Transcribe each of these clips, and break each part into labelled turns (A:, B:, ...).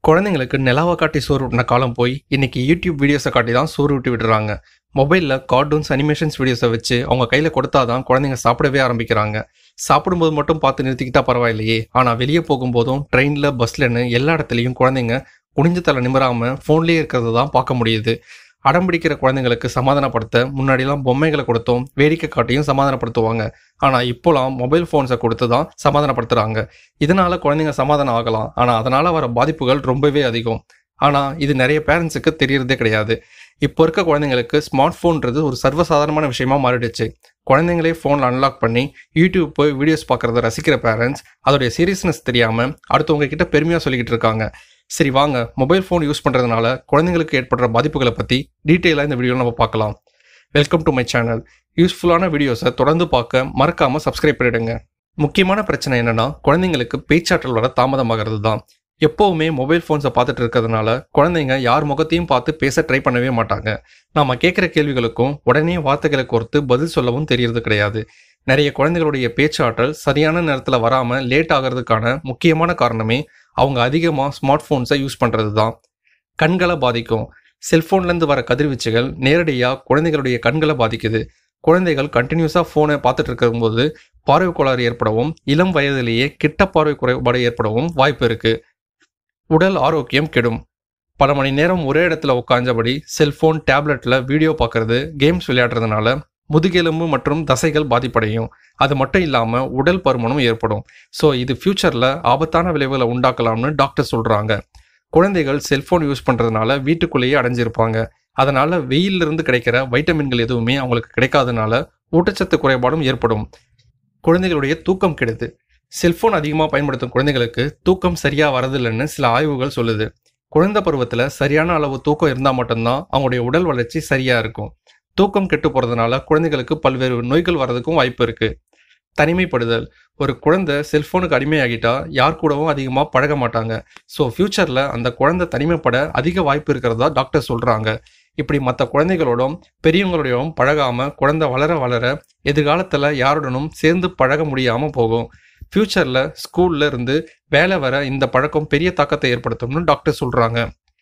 A: குழந்தைங்களுக்கு நிலாவை காட்டி சோறு ஊட்டின காலம் போய் இன்னைக்கு யூடியூப் வீடியோஸை காட்டி தான் சோறு ஊட்டி விடுறாங்க மொபைலில் கார்ட்டூன்ஸ் அனிமேஷன்ஸ் வீடியோஸை வச்சு அவங்க கையில் கொடுத்தா தான் குழந்தைங்க சாப்பிடவே ஆரம்பிக்கிறாங்க சாப்பிடும்போது மட்டும் பார்த்து நிறுத்திக்கிட்டா பரவாயில்லையே ஆனால் வெளியே போகும்போதும் ட்ரெயினில் பஸ்லன்னு எல்லா இடத்துலையும் குழந்தைங்க குனிஞ்ச தலை நிமிராமல் ஃபோன்லேயே இருக்கிறது தான் பார்க்க முடியுது அடம் பிடிக்கிற குழந்தைங்களுக்கு சமாதானப்படுத்த முன்னாடிலாம் பொம்மைகளை கொடுத்தோம் வேடிக்கை காட்டியும் சமாதானப்படுத்துவாங்க ஆனால் இப்போலாம் மொபைல் ஃபோன்ஸை கொடுத்து தான் சமாதானப்படுத்துகிறாங்க இதனால குழந்தைங்க சமாதானம் ஆகலாம் ஆனால் அதனால் வர பாதிப்புகள் ரொம்பவே அதிகம் ஆனால் இது நிறைய பேரண்ட்ஸுக்கு தெரியறதே கிடையாது இப்போ இருக்க குழந்தைங்களுக்கு ஸ்மார்ட் ஃபோன்றது ஒரு சர்வசாதாரணமான விஷயமா மாறிடுச்சு குழந்தைங்களே ஃபோனில் அன்லாக் பண்ணி யூடியூப் போய் வீடியோஸ் பார்க்குறத ரசிக்கிற பேரண்ட்ஸ் அதோடைய சீரியஸ்னஸ் தெரியாமல் அடுத்தவங்க கிட்ட பெருமையாக சொல்லிக்கிட்டு இருக்காங்க சரி வாங்க மொபைல் ஃபோன் யூஸ் பண்ணுறதுனால குழந்தைங்களுக்கு ஏற்படுற பாதிப்புகளை பற்றி டீட்டெயிலாக இந்த வீடியோவில் நம்ம பார்க்கலாம் வெல்கம் டு மை சேனல் யூஸ்ஃபுல்லான வீடியோஸை தொடர்ந்து பார்க்க மறக்காமல் சப்ஸ்கிரைப் பண்ணிடுங்க முக்கியமான பிரச்சனை என்னன்னா குழந்தைங்களுக்கு பேச்சாற்றல் வர தாமதமாகிறது தான் எப்போவுமே மொபைல் ஃபோன்ஸை பார்த்துட்டு இருக்கிறதுனால குழந்தைங்க யார் முகத்தையும் பார்த்து பேச ட்ரை பண்ணவே மாட்டாங்க நாம கேட்குற கேள்விகளுக்கும் உடனே வார்த்தைகளை கோர்த்து பதில் சொல்லவும் தெரியறது கிடையாது நிறைய குழந்தைகளுடைய பேச்சாற்றல் சரியான நேரத்தில் வராமல் லேட் ஆகிறதுக்கான முக்கியமான காரணமே அவங்க அதிகமாக ஸ்மார்ட் ஃபோன்ஸை யூஸ் பண்ணுறது தான் கண்களை பாதிக்கும் செல்ஃபோன்லேருந்து வர கதிர்வீச்சுகள் நேரடியாக குழந்தைகளுடைய கண்களை பாதிக்குது குழந்தைகள் கண்டினியூஸாக ஃபோனை பார்த்துட்டு இருக்கும்போது பார்வை கோளாறு ஏற்படவும் இளம் வயதிலேயே கிட்ட பார்வை குறைபாடு ஏற்படவும் வாய்ப்பு இருக்குது உடல் ஆரோக்கியம் கெடும் பல மணி நேரம் ஒரே இடத்துல உட்காந்தபடி செல்ஃபோன் டேப்லெட்டில் வீடியோ பார்க்கறது கேம்ஸ் விளையாடுறதுனால முதுகெலும்பு மற்றும் தசைகள் பாதிப்படையும் அது மட்டும் இல்லாமல் உடல் பருமனும் ஏற்படும் ஸோ இது ஃப்யூச்சரில் ஆபத்தான விளைவுகளை உண்டாக்கலாம்னு டாக்டர் சொல்கிறாங்க குழந்தைகள் செல்ஃபோன் யூஸ் பண்ணுறதுனால வீட்டுக்குள்ளேயே அடைஞ்சிருப்பாங்க அதனால் வெயிலிருந்து கிடைக்கிற வைட்டமின்கள் எதுவுமே அவங்களுக்கு கிடைக்காதனால ஊட்டச்சத்து குறைபாடும் ஏற்படும் குழந்தைகளுடைய தூக்கம் கெடுது செல்ஃபோன் அதிகமாக பயன்படுத்தும் குழந்தைகளுக்கு தூக்கம் சரியாக வரதில்லைன்னு சில ஆய்வுகள் சொல்லுது குழந்தை பருவத்தில் சரியான அளவு தூக்கம் இருந்தால் மட்டும்தான் அவங்களுடைய உடல் வளர்ச்சி சரியாக இருக்கும் தூக்கம் கெட்டு போகிறதுனால குழந்தைகளுக்கு பல்வேறு நோய்கள் வர்றதுக்கும் வாய்ப்பு இருக்குது தனிமைப்படுதல் ஒரு குழந்தை செல்ஃபோனுக்கு அடிமையாகிட்டா யார் கூடவும் அதிகமாக பழக மாட்டாங்க ஸோ ஃப்யூச்சரில் அந்த குழந்தை தனிமைப்பட அதிக வாய்ப்பு இருக்கிறதா டாக்டர் சொல்கிறாங்க இப்படி மற்ற குழந்தைகளோடும் பெரியவங்களோடையும் பழகாமல் குழந்தை வளர வளர எதிர்காலத்தில் யாருடனும் சேர்ந்து பழக முடியாமல் போகும் ஃப்யூச்சரில் ஸ்கூல்ல இருந்து வேலை வர இந்த பழக்கம் பெரிய தாக்கத்தை ஏற்படுத்தும்னு டாக்டர் சொல்கிறாங்க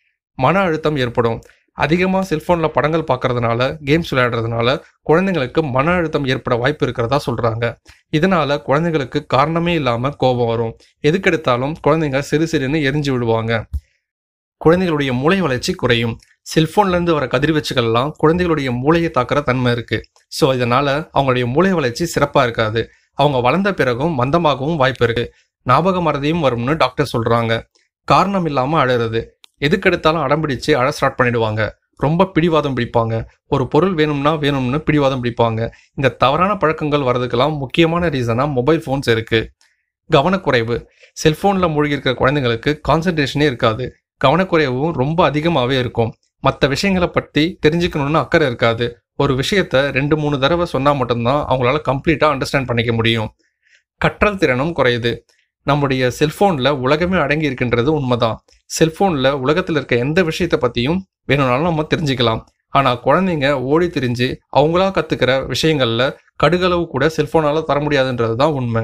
A: மன அழுத்தம் ஏற்படும் அதிகமாக செல்ஃபோனில் படங்கள் பார்க்கறதுனால கேம்ஸ் விளையாடுறதுனால குழந்தைங்களுக்கு மன அழுத்தம் ஏற்பட வாய்ப்பு இருக்கிறதா சொல்கிறாங்க இதனால குழந்தைங்களுக்கு காரணமே இல்லாமல் கோபம் வரும் எதுக்கெடுத்தாலும் குழந்தைங்க சிறு சிறுன்னு எரிஞ்சு விடுவாங்க குழந்தைகளுடைய மூளை வளர்ச்சி குறையும் செல்ஃபோன்லேருந்து வர கதிர்வீச்சுகள்லாம் குழந்தைகளுடைய மூளையை தாக்குற தன்மை இருக்குது ஸோ இதனால் அவங்களுடைய மூளை வளர்ச்சி சிறப்பாக இருக்காது அவங்க வளர்ந்த பிறகும் மந்தமாகவும் வாய்ப்பு இருக்கு ஞாபக மறதியும் வரும்னு டாக்டர் சொல்கிறாங்க காரணம் இல்லாமல் அழறது எதுக்கெடுத்தாலும் அடம் பிடிச்சு அழ ஸ்டார்ட் பண்ணிடுவாங்க ரொம்ப பிடிவாதம் பிடிப்பாங்க ஒரு பொருள் வேணும்னா வேணும்னு பிடிவாதம் பிடிப்பாங்க இந்த தவறான பழக்கங்கள் வர்றதுக்கெல்லாம் முக்கியமான ரீசனாக மொபைல் ஃபோன்ஸ் இருக்குது கவனக்குறைவு செல்ஃபோனில் மூழ்கி இருக்கிற குழந்தைங்களுக்கு கான்சன்ட்ரேஷனே இருக்காது கவனக்குறைவும் ரொம்ப அதிகமாகவே இருக்கும் மற்ற விஷயங்களை பற்றி தெரிஞ்சுக்கணும்னு அக்கறை இருக்காது ஒரு விஷயத்த ரெண்டு மூணு தடவை சொன்னால் மட்டும்தான் அவங்களால கம்ப்ளீட்டாக அண்டர்ஸ்டாண்ட் பண்ணிக்க முடியும் கற்றல் திறனும் குறையுது நம்முடைய செல்ஃபோனில் உலகமே அடங்கி இருக்கின்றது உண்மைதான் செல்ஃபோனில் உலகத்தில் இருக்க எந்த விஷயத்தை பற்றியும் வேணும்னாலும் நம்ம தெரிஞ்சுக்கலாம் ஆனால் குழந்தைங்க ஓடி திரிஞ்சு அவங்களா கற்றுக்கிற விஷயங்களில் கடுகளவு கூட செல்ஃபோனால் தர முடியாதுன்றது தான் உண்மை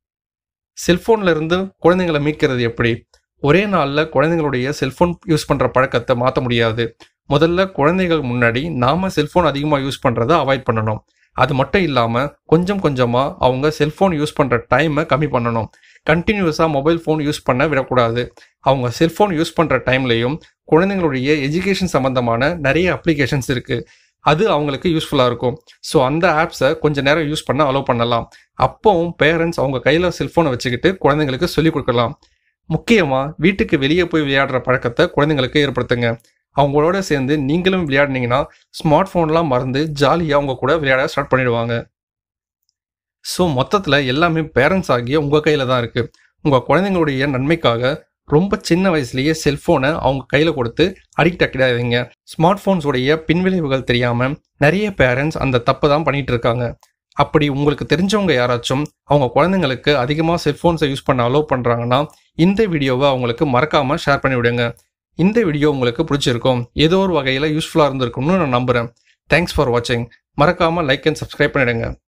A: செல்ஃபோனில் இருந்து குழந்தைங்களை மீட்கிறது எப்படி ஒரே நாளில் குழந்தைங்களுடைய செல்ஃபோன் யூஸ் பண்ணுற பழக்கத்தை மாற்ற முடியாது முதல்ல குழந்தைகள் முன்னாடி நாம செல்ஃபோன் அதிகமாக யூஸ் பண்ணுறதை அவாய்ட் பண்ணணும் அது மட்டும் இல்லாமல் கொஞ்சம் கொஞ்சமாக அவங்க செல்ஃபோன் யூஸ் பண்ணுற டைமை கம்மி பண்ணணும் கண்டினியூஸாக மொபைல் ஃபோன் யூஸ் பண்ண விடக்கூடாது அவங்க செல்ஃபோன் யூஸ் பண்ணுற டைம்லையும் குழந்தைங்களுடைய எஜுகேஷன் சம்மந்தமான நிறைய அப்ளிகேஷன்ஸ் இருக்குது அது அவங்களுக்கு யூஸ்ஃபுல்லாக இருக்கும் ஸோ அந்த ஆப்ஸை கொஞ்சம் நேரம் யூஸ் பண்ண அலோவ் பண்ணலாம் அப்போவும் பேரண்ட்ஸ் அவங்க கையில் செல்ஃபோனை வச்சுக்கிட்டு குழந்தைங்களுக்கு சொல்லிக் கொடுக்கலாம் முக்கியமாக வீட்டுக்கு வெளியே போய் விளையாடுற பழக்கத்தை குழந்தைங்களுக்கு ஏற்படுத்துங்க அவங்களோட சேர்ந்து நீங்களும் விளையாடினீங்கன்னா ஸ்மார்ட் ஃபோன்லாம் மறந்து ஜாலியாக அவங்க கூட விளையாட ஸ்டார்ட் பண்ணிடுவாங்க ஸோ மொத்தத்தில் எல்லாமே பேரண்ட்ஸ் ஆகிய உங்கள் கையில் தான் இருக்குது உங்கள் குழந்தைங்களுடைய நன்மைக்காக ரொம்ப சின்ன வயசுலேயே செல்ஃபோனை அவங்க கையில் கொடுத்து அடிக்ட் ஆக்கிடாதீங்க ஸ்மார்ட் ஃபோன்ஸுடைய பின்விளைவுகள் தெரியாமல் நிறைய பேரண்ட்ஸ் அந்த தப்பு தான் பண்ணிகிட்டு இருக்காங்க அப்படி உங்களுக்கு தெரிஞ்சவங்க யாராச்சும் அவங்க குழந்தைங்களுக்கு அதிகமாக செல்ஃபோன்ஸை யூஸ் பண்ண அலோவ் பண்ணுறாங்கன்னா இந்த வீடியோவை அவங்களுக்கு மறக்காமல் ஷேர் பண்ணி விடுங்க இந்த வீடியோ உங்களுக்கு பிடிச்சிருக்கும் ஏதோ ஒரு வகையில் யூஸ்ஃபுல்லாக இருந்திருக்கும்னு நான் நம்புகிறேன் தேங்க்ஸ் ஃபார் வாட்சிங் மறக்காமல் லைக் அண்ட் சப்ஸ்கிரைப் பண்ணிடுங்க